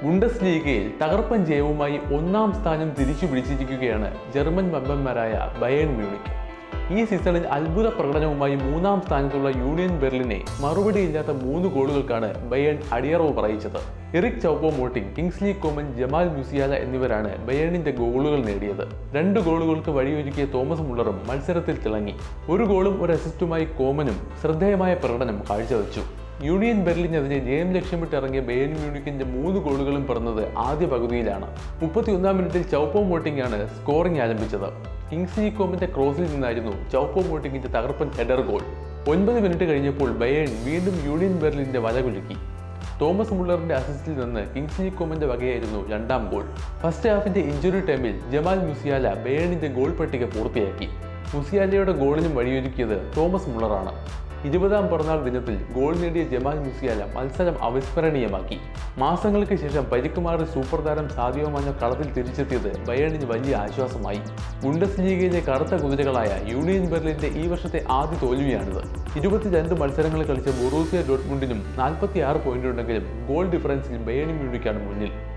ബുണ്ടസ് ലീഗയിൽ തകർപ്പൻ ജയവുമായി ഒന്നാം സ്ഥാനം തിരിച്ചു പിടിച്ചിരിക്കുകയാണ് ജർമ്മൻ വമ്പന്മാരായ ബയേൺ മ്യൂണിക് ഈ സീസണിൽ അത്ഭുത പ്രകടനവുമായി മൂന്നാം സ്ഥാനത്തുള്ള യൂണിയൻ ബെർലിനെ മറുപടിയില്ലാത്ത മൂന്ന് ഗോളുകൾക്കാണ് ബയേൺ അടിയറവ് പറയിച്ചത് Eric Choupo Moting Kingsley Coman Jamal Musiala എന്നിവരാണ് ബയേണിന്റെ ഗോളുകൾ നേടിയത് രണ്ട് ഗോളുകൾക്ക് വഴിയൊരുക്കിയ തോമസ് മുള്ളറും മത്സരത്തിൽ തിളങ്ങി ഒരു ഗോളും ഒരു അസിസ്റ്റുമായി കോമനും ശ്രദ്ധേയമായ പ്രകടനം കാഴ്ചവെച്ചു യൂണിയൻ ബെർലിനെതിരെ ജയം ലക്ഷ്യമിട്ട് ഇറങ്ങിയ ബയൻ മ്യൂണിക്കിന്റെ മൂന്ന് ഗോളുകളും പിറന്നത് ആദ്യ പകുതിയിലാണ് മുപ്പത്തിയൊന്നാം മിനിറ്റിൽ ചൗപ്പോ മോട്ടിംഗ് ആണ് സ്കോറിംഗ് ആരംഭിച്ചത് കിങ്സ്ലി കോമിന്റെ ക്രോസിൽ നിന്നായിരുന്നു ചൗപ്പോ മോട്ടിങ്ങിന്റെ തകർപ്പൻ ഹെഡർ ഗോൾ ഒൻപത് മിനിറ്റ് കഴിഞ്ഞപ്പോൾ ബയേൺ വീണ്ടും യൂണിയൻ ബെർലിന്റെ വലകുലുക്കി തോമസ് മുള്ളറിന്റെ അസിസ്റ്റിൽ നിന്ന് കിങ്സ്ലി കോമന്റെ വകയായിരുന്നു രണ്ടാം ഗോൾ ഫസ്റ്റ് ഹാഫിന്റെ ഇഞ്ചുറി ടൈമിൽ ജമാൽ മുസിയാല ബയേണിന്റെ ഗോൾ പട്ടിക പൂർത്തിയാക്കി മുസിയാലയുടെ ഗോളിനും വഴിയൊരുക്കിയത് തോമസ് മുള്ളറാണ് ഇരുപതാം പിറന്നാൾ ദിനത്തിൽ ഗോൾ നേടിയ ജമാൽ മുസിയാല മത്സരം അവിസ്മരണീയമാക്കി മാസങ്ങൾക്ക് ശേഷം പരിക്കുമാറി സൂപ്പർ താരം സാദിയോ മാഞ്ഞ കളത്തിൽ തിരിച്ചെത്തിയത് ബയേണിന് വലിയ ആശ്വാസമായി ബുണ്ടസ് ലീഗയിലെ കറുത്ത കുതിരകളായ യൂണിയൻ ബെർലിന്റെ ഈ വർഷത്തെ ആദ്യ തോൽവിയാണിത് ഇരുപത്തിരണ്ട് മത്സരങ്ങൾ കളിച്ച ബൊറൂസിയ ഡോട്ട്മുണ്ടിനും നാൽപ്പത്തി ആറ് പോയിന്റ് ഉണ്ടെങ്കിലും ഗോൾ ഡിഫറൻസിൽ ബയേണി മ്യൂണിക്കാണ് മുന്നിൽ